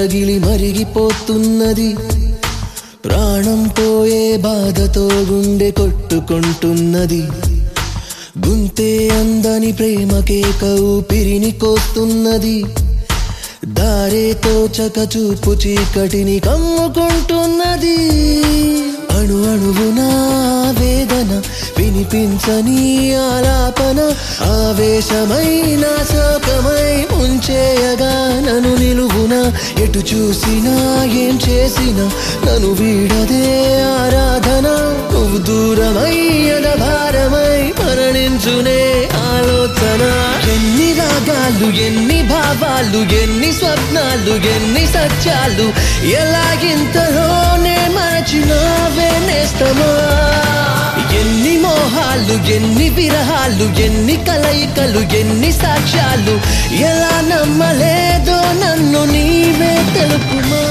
రగిలి మరిగిపోతున్నది ప్రాణం పోయే బాధతో గుండె కొట్టుకుంటున్నది గుంతే అందని ప్రేమకే ఊపిరిని కోస్తున్నది దారేతో చకచూపు చీకటిని కమ్ముకుంటున్నది అణు అణువున వేదన వినిపించని ఆలాపన ఆవేశమైన శోకమై ఉంచేయగా నన్ను నిలువున ఎటు చూసినా ఏం చేసినా నన్ను వీడదే ఆరాధన నువ్వు దూరమయ్యద భారమై మరణించునే ఆలోచన ఎన్ని రాగాలు ఎన్ని భావాలు ఎన్ని స్వప్నాలు ఎన్ని సత్యాలు ఎలాగింతలోనే మరచినావే నేస్తమా ఎన్ని మోహాలు ఎన్ని విరహాలు ఎన్ని కలయికలు ఎన్ని సాక్ష్యాలు ఎలా నమ్మలేదో నన్ను నీవే తెలుపుమా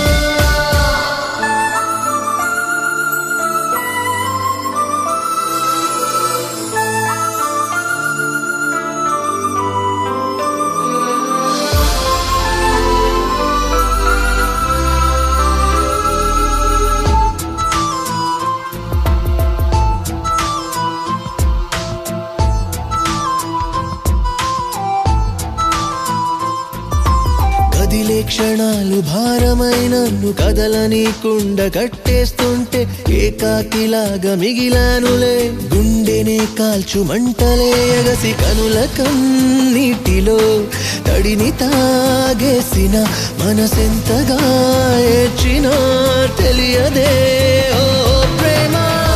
కదిలే క్షణాలు భారమైనన్ను కదలనీకుండ కట్టేస్తుంటే ఏకాకిలాగా మిగిలానులే గుండెనే కాల్చు మంటలే ఎగసి కనుల కన్నీటిలో తడిని తాగేసిన మనసెంతగా ఏడ్చినా తెలియదే ఓ ప్రేమ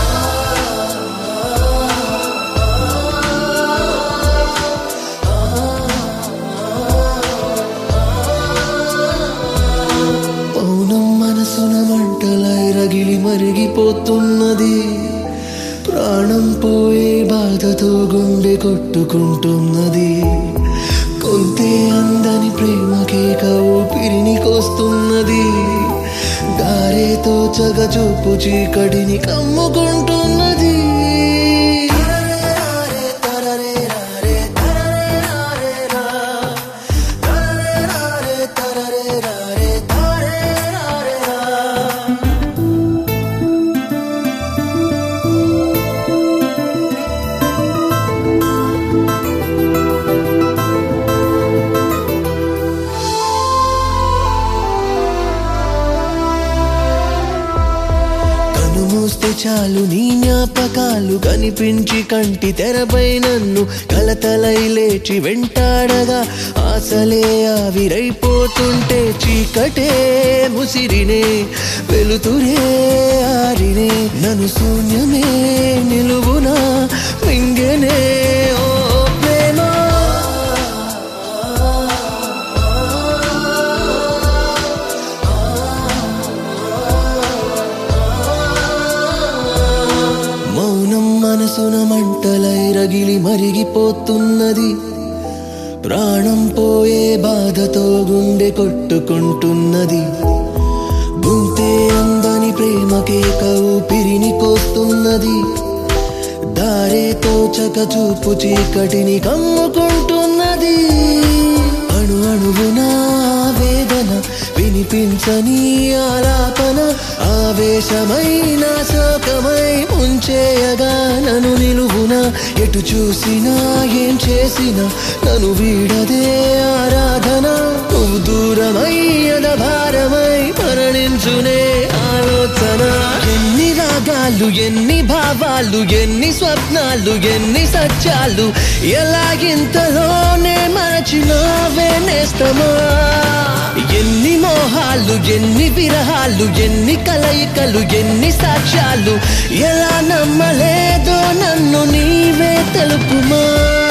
పౌనం మనసున మంటలై రగిలి మరిగిపోతున్నది ప్రాణం పోయే బాధతో గుండె కొట్టుకుంటున్నది కొంతే అందని ప్రేమకే ఊపిరిని కోస్తున్నది దారేతో చగచూపు చీకటిని కమ్ముకుంటున్నది తరరే రారే తరరే రారే రా. తరరే రారే తరరే రారే తరరే రారే రా. కను మూస్తే చాలు నీ జ్ఞాపకాలు కనిపించి కంటి తెరపై నన్ను కలతలై లేచి వెంటాడగా ఆశలే ఆవిరైపోతుంటే చీకటే ముసిరినే వెలుతురే ఆరినే నన్ను శూన్యమే నిలువునా మింగెనే ఓ ప్రేమ మౌనం మనసున మంటలై రగిలి మరిగిపోతున్నది ప్రాణం పోయే బాధతో గుండె కొట్టుకుంటున్నది గుంతే అందని ప్రేమకే ఊపిరిని కోస్తున్నది దారేతో చకచూపు చీకటిని కమ్ముకుంటున్నది అణు అణువున వేదన వినిపించని ఆలాపన ఆవేశమైన శోకమై ముంచేయగా నన్ను నిలువున ఎటు చూసినా ఏం చేసినా నన్ను వీడదే ఆరాధన నువ్వు దూరమయ్యద భారమై మరణించునే ఆలోచన ఎన్ని రాగాలు ఎన్ని భావాలు ఎన్ని స్వప్నాలు ఎన్ని సత్యాలు ఎలాగింతలోనే మరచినావే నేస్తమా ఎన్ని మోహాలు ఎన్ని విరహాలు ఎన్ని కలయికలు ఎన్ని సాక్ష్యాలు ఎలా నమ్మలేదో నన్ను నీవే తెలుపుమా